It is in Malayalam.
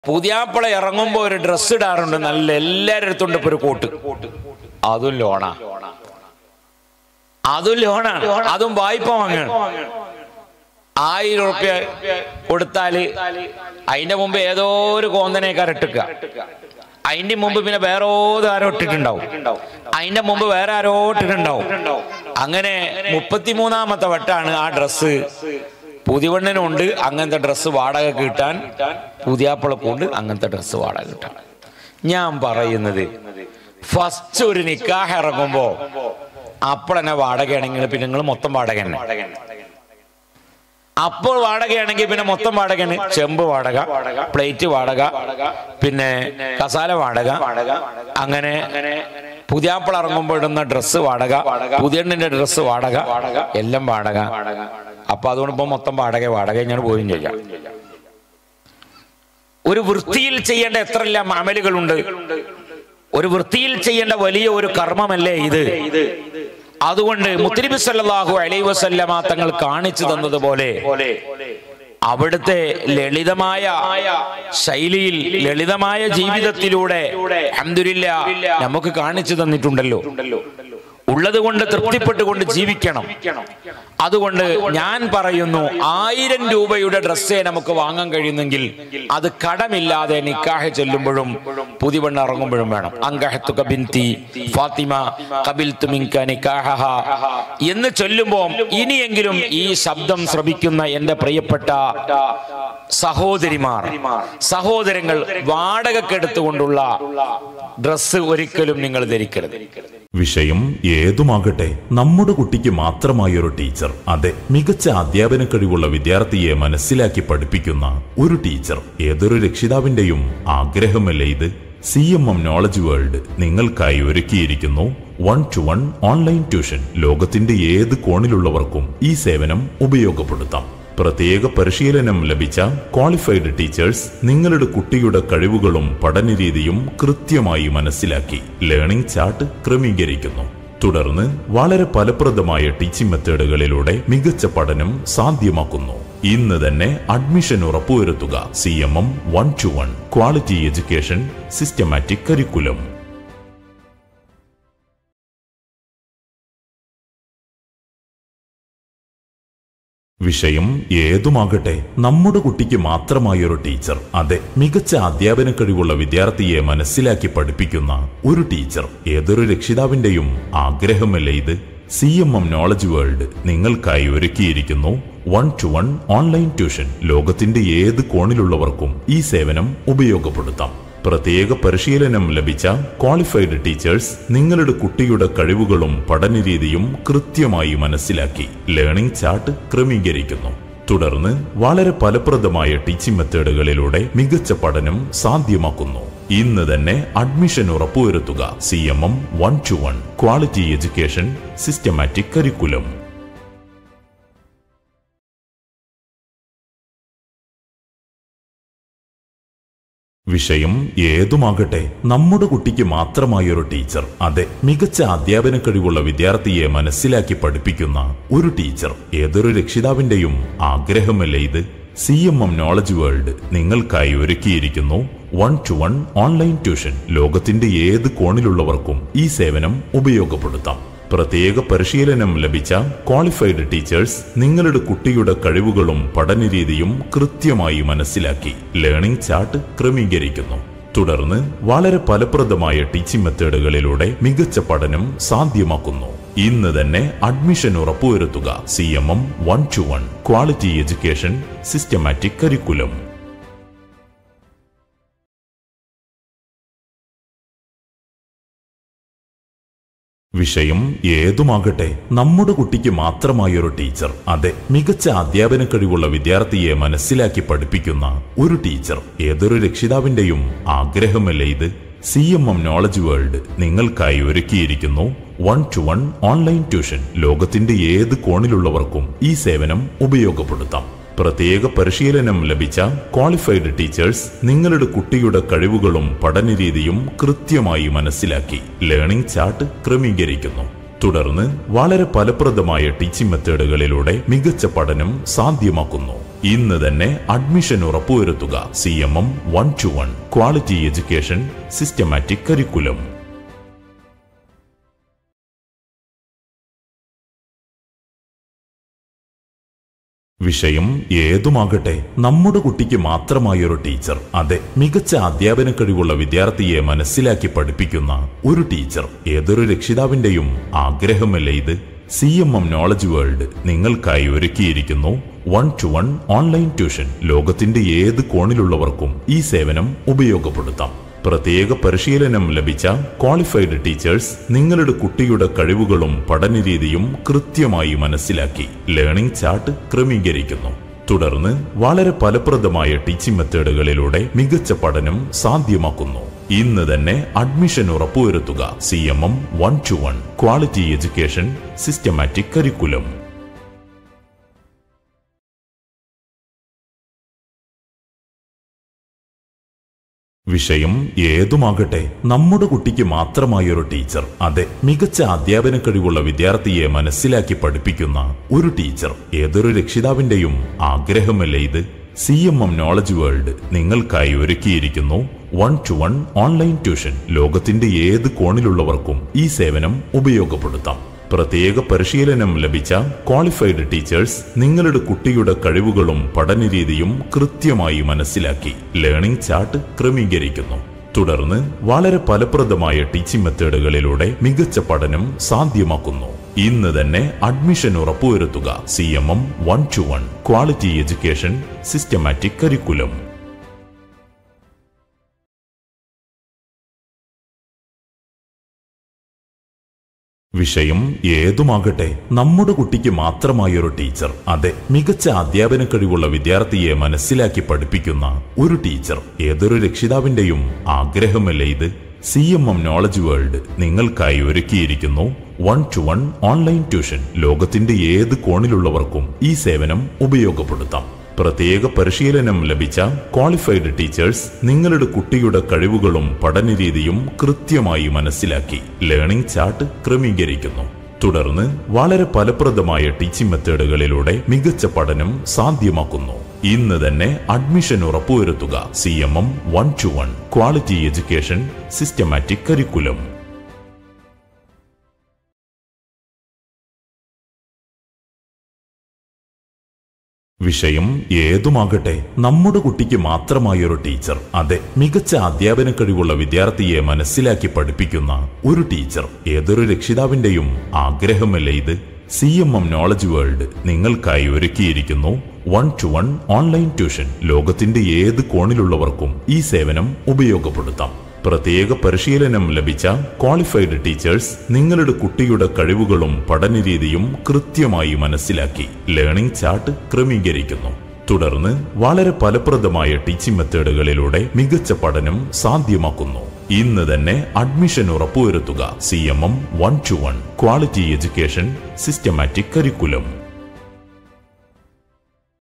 പുതിയാപ്പിള ഇറങ്ങുമ്പോ ഒരു ഡ്രസ്സ് ഇടാറുണ്ട് നല്ല എല്ലാവരുടെ അടുത്തുണ്ട് ഇപ്പൊ ഒരു കോട്ട് അതും ലോണാ അതും ലോണാണ് അതും വായ്പ വാങ്ങാണ് ആയിരം റുപ്യ കൊടുത്താല് അതിന്റെ മുമ്പ് ഏതോ ഒരു കോന്തനേക്കാർ ഇട്ടുക അതിന്റെ മുമ്പ് പിന്നെ വേറെ ആരോ ഇട്ടിട്ടുണ്ടാവും അതിന്റെ മുമ്പ് വേറെ ആരോ ഇട്ടിട്ടുണ്ടാവും അങ്ങനെ മുപ്പത്തിമൂന്നാമത്തെ വട്ടാണ് ആ ഡ്രസ്സ് പുതിയവണ്ണനുണ്ട് അങ്ങനത്തെ ഡ്രസ്സ് വാടക കിട്ടാൻ പുതിയാപ്പിളക്കുണ്ട് അങ്ങനത്തെ ഡ്രസ്സ് വാടക കിട്ടാൻ ഞാൻ പറയുന്നത് ഫസ്റ്റ് ഒരു നിക്കാഹ് ഇറങ്ങുമ്പോ അപ്പോഴെന്നെ വാടകയാണെങ്കിൽ പിന്നെ നിങ്ങൾ മൊത്തം വാടക തന്നെ അപ്പോൾ വാടകയാണെങ്കിൽ പിന്നെ മൊത്തം വാടകയാണ് ചെമ്പ് വാടക പ്ലേറ്റ് വാടക പിന്നെ കസാല വാടക അങ്ങനെ പുതിയാപ്പിള ഇറങ്ങുമ്പോൾ ഇടുന്ന ഡ്രസ്സ് വാടക പുതിയണ്ണിന്റെ ഡ്രസ്സ് വാടക എല്ലാം വാടക അപ്പൊ അതുകൊണ്ട് ഇപ്പൊ മൊത്തം വാടക വാടക ഞാൻ പോയും ചെയ്യാം ഒരു വൃത്തിയിൽ ചെയ്യേണ്ട എത്രയെല്ലാം അമലുകളുണ്ട് ഒരു വൃത്തിയിൽ ചെയ്യേണ്ട വലിയ ഒരു കർമ്മമല്ലേ ഇത് അതുകൊണ്ട് മുത്തരിബി സല്ലല്ലാഹു അലൈഹി വസല്ലമ തങ്ങൾ കാണിച്ചു തന്നതുപോലെ അവിടുത്തെ ലളിതമായ ശൈലിയിൽ ലളിതമായ ജീവിതത്തിലൂടെ അൽഹംദുലില്ലാ നമുക്ക് കാണിച്ചു തന്നിട്ടുണ്ടല്ലോ ഉള്ളത് കൊണ്ട് തൃപ്തിപ്പെട്ടുകൊണ്ട് ജീവിക്കണം അതുകൊണ്ട് ഞാൻ പറയുന്നു ആയിരം രൂപയുടെ ഡ്രസ്സേ നമുക്ക് വാങ്ങാൻ കഴിയുന്നെങ്കിൽ അത് കടമില്ലാതെ നിക്കാഹ് ചെല്ലുമ്പോഴും പുതിവെണ്ണ ഇറങ്ങുമ്പോഴും വേണം അങ്കഹത്തുക ബിൻതി ഫാത്തിമ കബിൽതു മിൻക നിക്കാഹഹ എന്ന് ചൊല്ലുമ്പോൾ ഇനിയെങ്കിലും ഈ ശബ്ദം ശ്രവിക്കുന്ന എന്റെ പ്രിയപ്പെട്ട സഹോദരിമാർ സഹോദരങ്ങൾ വാടകക്കെടുത്തുകൊണ്ടുള്ള ഡ്രസ്സ് ഒരിക്കലും നിങ്ങൾ ധരിക്കരുത് വിഷയം ഏതുമാകട്ടെ നമ്മുടെ കുട്ടിക്ക് മാത്രമായൊരു ടീച്ചർ അതെ മികച്ച അധ്യാപന കഴിവുള്ള വിദ്യാർത്ഥിയെ മനസ്സിലാക്കി പഠിപ്പിക്കുന്ന ഒരു ടീച്ചർ ഏതൊരു രക്ഷിതാവിന്റെയും ആഗ്രഹമല്ലേ ഇത് C M M knowledge world നിങ്ങൾക്കായി ഒരുക്കിയിരിക്കുന്നു one to one online tuition ലോകത്തിന്റെ ഏത് കോണിലുള്ളവർക്കും ഈ സേവനം ഉപയോഗപ്പെടുത്താം പ്രത്യേക പരിശീലനം ലഭിച്ച ക്വാളിഫൈഡ് ടീച്ചേഴ്സ് നിങ്ങളുടെ കുട്ടിയുടെ കഴിവുകളും പഠനരീതിയും കൃത്യമായി മനസ്സിലാക്കി ലേണിംഗ് ചാർട്ട് ക്രമീകരിക്കുന്നു തുടർന്ന് വളരെ ഫലപ്രദമായ ടീച്ചിങ് മെത്തേഡുകളിലൂടെ മികച്ച പഠനം സാധ്യമാക്കുന്നു ഇന്ന് തന്നെ അഡ്മിഷൻ ഉറപ്പുവരുത്തുക C M M one to one quality education systematic curriculum വിഷയം ഏതുമാകട്ടെ നമ്മുടെ കുട്ടിക്ക് മാത്രമായൊരു ടീച്ചർ അതെ മികച്ച അധ്യാപന കഴിവുള്ള വിദ്യാർത്ഥിയെ മനസ്സിലാക്കി പഠിപ്പിക്കുന്ന ഒരു ടീച്ചർ ഏതൊരു രക്ഷിതാവിന്റെയും ആഗ്രഹമല്ലേ ഇത് C M M knowledge world നിങ്ങൾക്കായി ഒരുക്കിയിരിക്കുന്നു one to one online tuition ലോകത്തിന്റെ ഏത് കോണിലുള്ളവർക്കും ഈ സേവനം ഉപയോഗപ്പെടുത്താം പ്രത്യേക പരിശീലനം ലഭിച്ച ക്വാളിഫൈഡ് ടീച്ചേഴ്സ് നിങ്ങളുടെ കുട്ടിയുടെ കഴിവുകളും പഠനരീതിയും കൃത്യമായി മനസ്സിലാക്കി ലേണിംഗ് ചാർട്ട് ക്രമീകരിക്കുന്നു തുടർന്ന് വളരെ ഫലപ്രദമായ ടീച്ചിങ് മെത്തേഡുകളിലൂടെ മികച്ച പഠനം സാധ്യമാക്കുന്നു ഇന്ന് തന്നെ അഡ്മിഷൻ ഉറപ്പുവരുത്തുക C M M one to one quality education systematic curriculum വിഷയം ഏതുമാകട്ടെ നമ്മുടെ കുട്ടിക്ക് മാത്രമായൊരു ടീച്ചർ അതെ മികച്ച അധ്യാപന കഴിവുള്ള വിദ്യാർത്ഥിയെ മനസ്സിലാക്കി പഠിപ്പിക്കുന്ന ഒരു ടീച്ചർ ഏതൊരു രക്ഷിതാവിന്റെയും ആഗ്രഹമല്ലേ ഇത് C M M knowledge world നിങ്ങൾക്കായി ഒരുക്കിയിരിക്കുന്നു one to one online tuition ലോകത്തിന്റെ ഏത് കോണിലുള്ളവർക്കും ഈ സേവനം ഉപയോഗപ്പെടുത്താം പ്രത്യേക പരിശീലനം ലഭിച്ച ക്വാളിഫൈഡ് ടീച്ചേഴ്സ് നിങ്ങളുടെ കുട്ടിയുടെ കഴിവുകളും പഠനരീതിയും കൃത്യമായി മനസ്സിലാക്കി ലേണിംഗ് ചാർട്ട് ക്രമീകരിക്കുന്നു തുടർന്ന് വളരെ ഫലപ്രദമായ ടീച്ചിങ് മെത്തേഡുകളിലൂടെ മികച്ച പഠനം സാധ്യമാക്കുന്നു ഇന്ന് തന്നെ അഡ്മിഷൻ ഉറപ്പുവരുത്തുക C M M one to one quality education systematic curriculum വിഷയം ഏതുമാകട്ടെ നമ്മുടെ കുട്ടിക്ക് മാത്രമായൊരു ടീച്ചർ അതെ മികച്ച അധ്യാപന കഴിവുള്ള വിദ്യാർത്ഥിയെ മനസ്സിലാക്കി പഠിപ്പിക്കുന്ന ഒരു ടീച്ചർ ഏതൊരു രക്ഷിതാവിന്റെയും ആഗ്രഹമല്ലേ ഇത് C M M knowledge world നിങ്ങൾക്കായി ഒരുക്കിയിരിക്കുന്നു one to one online tuition ലോകത്തിന്റെ ഏത് കോണിലുള്ളവർക്കും ഈ സേവനം ഉപയോഗപ്പെടുത്താം പ്രത്യേക പരിശീലനം ലഭിച്ച ക്വാളിഫൈഡ് ടീച്ചേഴ്സ് നിങ്ങളുടെ കുട്ടിയുടെ കഴിവുകളും പഠനരീതിയും കൃത്യമായി മനസ്സിലാക്കി ലേണിംഗ് ചാർട്ട് ക്രമീകരിക്കുന്നു തുടർന്ന് വളരെ ഫലപ്രദമായ ടീച്ചിങ് മെത്തേഡുകളിലൂടെ മികച്ച പഠനം സാധ്യമാക്കുന്നു ഇന്ന് തന്നെ അഡ്മിഷൻ ഉറപ്പുവരുത്തുക C M M one to one quality education systematic curriculum വിഷയം ഏതുമാകട്ടെ നമ്മുടെ കുട്ടിക്ക് മാത്രമായൊരു ടീച്ചർ അതെ മികച്ച അധ്യാപന കഴിവുള്ള വിദ്യാർത്ഥിയെ മനസ്സിലാക്കി പഠിപ്പിക്കുന്ന ഒരു ടീച്ചർ ഏതൊരു രക്ഷിതാവിന്റെയും ആഗ്രഹമല്ലേ ഇത് C M M knowledge world നിങ്ങൾക്കായി ഒരുക്കിയിരിക്കുന്നു one to one online tuition ലോകത്തിന്റെ ഏത് കോണിലുള്ളവർക്കും ഈ സേവനം ഉപയോഗപ്പെടുത്താം പ്രത്യേക പരിശീലനം ലഭിച്ച ക്വാളിഫൈഡ് ടീച്ചേഴ്സ് നിങ്ങളുടെ കുട്ടിയുടെ കഴിവുകളും പഠനരീതിയും കൃത്യമായി മനസ്സിലാക്കി ലേണിംഗ് ചാർട്ട് ക്രമീകരിക്കുന്നു തുടർന്ന് വളരെ ഫലപ്രദമായ ടീച്ചിങ് മെത്തേഡുകളിലൂടെ മികച്ച പഠനം സാധ്യമാക്കുന്നു ഇന്ന് തന്നെ അഡ്മിഷൻ ഉറപ്പുവരുത്തുക C M M one to one quality education systematic curriculum വിഷയം ഏതുമാകട്ടെ നമ്മുടെ കുട്ടിക്ക് മാത്രമായൊരു ടീച്ചർ അതെ മികച്ച അധ്യാപന കഴിവുള്ള വിദ്യാർത്ഥിയെ മനസ്സിലാക്കി പഠിപ്പിക്കുന്ന ഒരു ടീച്ചർ ഏതൊരു രക്ഷിതാവിന്റെയും ആഗ്രഹമല്ലേ ഇത് C M M knowledge world നിങ്ങൾക്കായി ഒരുക്കിയിരിക്കുന്നു one to one online tuition ലോകത്തിന്റെ ഏത് കോണിലുള്ളവർക്കും ഈ സേവനം ഉപയോഗപ്പെടുത്താം പ്രത്യേക പരിശീലനം ലഭിച്ച ക്വാളിഫൈഡ് ടീച്ചേഴ്സ് നിങ്ങളുടെ കുട്ടിയുടെ കഴിവുകളും പഠനരീതിയും കൃത്യമായി മനസ്സിലാക്കി ലേണിംഗ് ചാർട്ട് ക്രമീകരിക്കുന്നു തുടർന്ന് വളരെ ഫലപ്രദമായ ടീച്ചിങ് മെത്തേഡുകളിലൂടെ മികച്ച പഠനം സാധ്യമാക്കുന്നു ഇന്ന് തന്നെ അഡ്മിഷൻ ഉറപ്പുവരുത്തുക C M M one to one quality education systematic curriculum വിഷയം ഏതുമാകട്ടെ നമ്മുടെ കുട്ടിക്ക് മാത്രമായൊരു ടീച്ചർ അതെ മികച്ച അധ്യാപന കഴിവുള്ള വിദ്യാർത്ഥിയെ മനസ്സിലാക്കി പഠിപ്പിക്കുന്ന ഒരു ടീച്ചർ ഏതൊരു രക്ഷിതാവിന്റെയും ആഗ്രഹമല്ലേ ഇത് C M M knowledge world നിങ്ങൾക്കായി ഒരുക്കിയിരിക്കുന്നു one to one online tuition ലോകത്തിന്റെ ഏത് കോണിലുള്ളവർക്കും ഈ സേവനം ഉപയോഗപ്പെടുത്താം പ്രത്യേക പരിശീലനം ലഭിച്ച ക്വാളിഫൈഡ് ടീച്ചേഴ്സ് നിങ്ങളുടെ കുട്ടിയുടെ കഴിവുകളും പഠനരീതിയും കൃത്യമായി മനസ്സിലാക്കി ലേണിംഗ് ചാർട്ട് ക്രമീകരിക്കുന്നു തുടർന്ന് വളരെ ഫലപ്രദമായ ടീച്ചിങ് മെത്തേഡുകളിലൂടെ മികച്ച പഠനം സാധ്യമാക്കുന്നു ഇന്ന് തന്നെ അഡ്മിഷൻ ഉറപ്പുവരുത്തുക C M M one to one quality education systematic curriculum വിഷയം ഏതുമാകട്ടെ നമ്മുടെ കുട്ടിക്ക് മാത്രമായൊരു ടീച്ചർ അതെ മികച്ച അധ്യാപന കഴിവുള്ള വിദ്യാർത്ഥിയെ മനസ്സിലാക്കി പഠിപ്പിക്കുന്ന ഒരു ടീച്ചർ ഏതൊരു രക്ഷിതാവിന്റെയും ആഗ്രഹമല്ലേ ഇത് C M M one to one quality education systematic curriculum വിഷയം ഏതുമാകട്ടെ നമ്മുടെ കുട്ടിക്ക് മാത്രമായൊരു ടീച്ചർ അതെ മികച്ച അധ്യാപന കഴിവുള്ള വിദ്യാർത്ഥിയെ മനസ്സിലാക്കി പഠിപ്പിക്കുന്ന ഒരു ടീച്ചർ ഏതൊരു രക്ഷിതാവിന്റെയും ആഗ്രഹമല്ലേ ഇത് C M M knowledge world നിങ്ങൾക്കായി ഒരുക്കിയിരിക്കുന്നു one to one online tuition ലോകത്തിന്റെ ഏത് കോണിലുള്ളവർക്കും ഈ സേവനം ഉപയോഗപ്പെടുത്താം പ്രത്യേക പരിശീലനം ലഭിച്ച ക്വാളിഫൈഡ് ടീച്ചേഴ്സ് നിങ്ങളുടെ കുട്ടിയുടെ കഴിവുകളും പഠനരീതിയും കൃത്യമായി മനസ്സിലാക്കി ലേണിംഗ് ചാർട്ട് ക്രമീകരിക്കുന്നു തുടർന്ന് വളരെ ഫലപ്രദമായ ടീച്ചിങ് മെത്തേഡുകളിലൂടെ മികച്ച പഠനം സാധ്യമാക്കുന്നു ഇന്ന് തന്നെ അഡ്മിഷൻ ഉറപ്പുവരുത്തുക C M M one to one quality education systematic curriculum